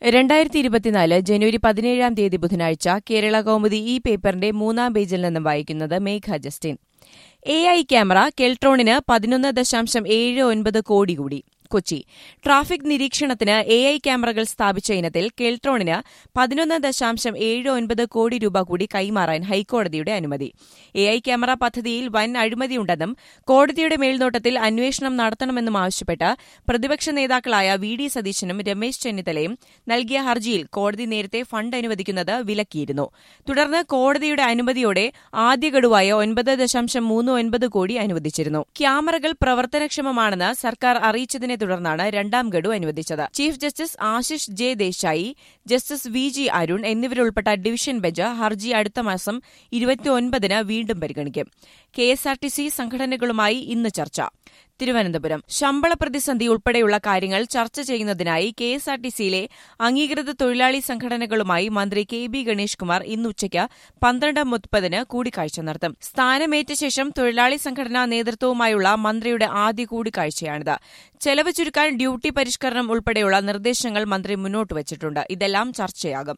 രണ്ടായിരത്തി ഇരുപത്തിനാല് ജനുവരി പതിനേഴാം തീയതി ബുധനാഴ്ച കേരള കൗമുദി ഈ പേപ്പറിന്റെ മൂന്നാം പേജിൽ നിന്നും വായിക്കുന്നത് Megha Justin A I camera കെൽട്രോണിന് പതിനൊന്ന് ദശാംശം ഏഴ് ഒൻപത് കോടി കൂടി കൊച്ചി ട്രാഫിക് നിരീക്ഷണത്തിന് എ ഐ ക്യാമറകൾ സ്ഥാപിച്ച ഇനത്തിൽ കെൽട്രോണിന് പതിനൊന്ന് ദശാംശം ഏഴ് ഒൻപത് കോടി രൂപ കൂടി കൈമാറാൻ ഹൈക്കോടതിയുടെ അനുമതി എ ഐ ക്യാമറ പദ്ധതിയിൽ വൻ അഴിമതിയുണ്ടെന്നും കോടതിയുടെ മേൽനോട്ടത്തിൽ അന്വേഷണം നടത്തണമെന്നും ആവശ്യപ്പെട്ട് പ്രതിപക്ഷ നേതാക്കളായ വി ഡി സതീശനും രമേശ് ചെന്നിത്തലയും നൽകിയ ഹർജിയിൽ കോടതി നേരത്തെ ഫണ്ട് അനുവദിക്കുന്നത് വിലക്കിയിരുന്നു തുടർന്ന് കോടതിയുടെ അനുമതിയോടെ ആദ്യ ഗഡുവായ ഒൻപത് ദശാംശം മൂന്ന് ഒൻപത് കോടി അനുവദിച്ചിരുന്നു ക്യാമറകൾ പ്രവർത്തനക്ഷമമാണെന്ന് സർക്കാർ അറിയിച്ചതിനെ തുടർന്നാണ് രണ്ടാം ഗഡു അനുവദിച്ചത് chief justice Ashish J Desai justice V G Arun എന്നിവരുൾപ്പെട്ട ഡിവിഷൻ ബെഞ്ച് ഹർജി അടുത്ത മാസം ഇരുപത്തിയൊൻപതിന് വീണ്ടും പരിഗണിക്കും K S R T C സംഘടനകളുമായി ഇന്ന് ചർച്ച തിരുവനന്തപുരം ശമ്പള പ്രതിസന്ധി ഉൾപ്പെടെയുള്ള കാര്യങ്ങൾ ചർച്ച ചെയ്യുന്നതിനായി കെ എസ് ആർ ടി സിയിലെ അംഗീകൃത തൊഴിലാളി സംഘടനകളുമായി മന്ത്രി കെ ബി ഗണേഷ് കുമാർ ഇന്ന് ഉച്ചയ്ക്ക് പന്ത്രണ്ട് മുപ്പതിന് കൂടിക്കാഴ്ച നടത്തും സ്ഥാനമേറ്റ ശേഷം തൊഴിലാളി സംഘടനാ നേതൃത്വവുമായുള്ള മന്ത്രിയുടെ ആദ്യ കൂടിക്കാഴ്ചയാണിത് ചെലവ് ചുരുക്കാൻ ഡ്യൂട്ടി പരിഷ്കരണം ഉൾപ്പെടെയുള്ള നിർദ്ദേശങ്ങൾ മന്ത്രി മുന്നോട്ട് വച്ചിട്ടുണ്ട് ഇതെല്ലാം ചർച്ചയാകും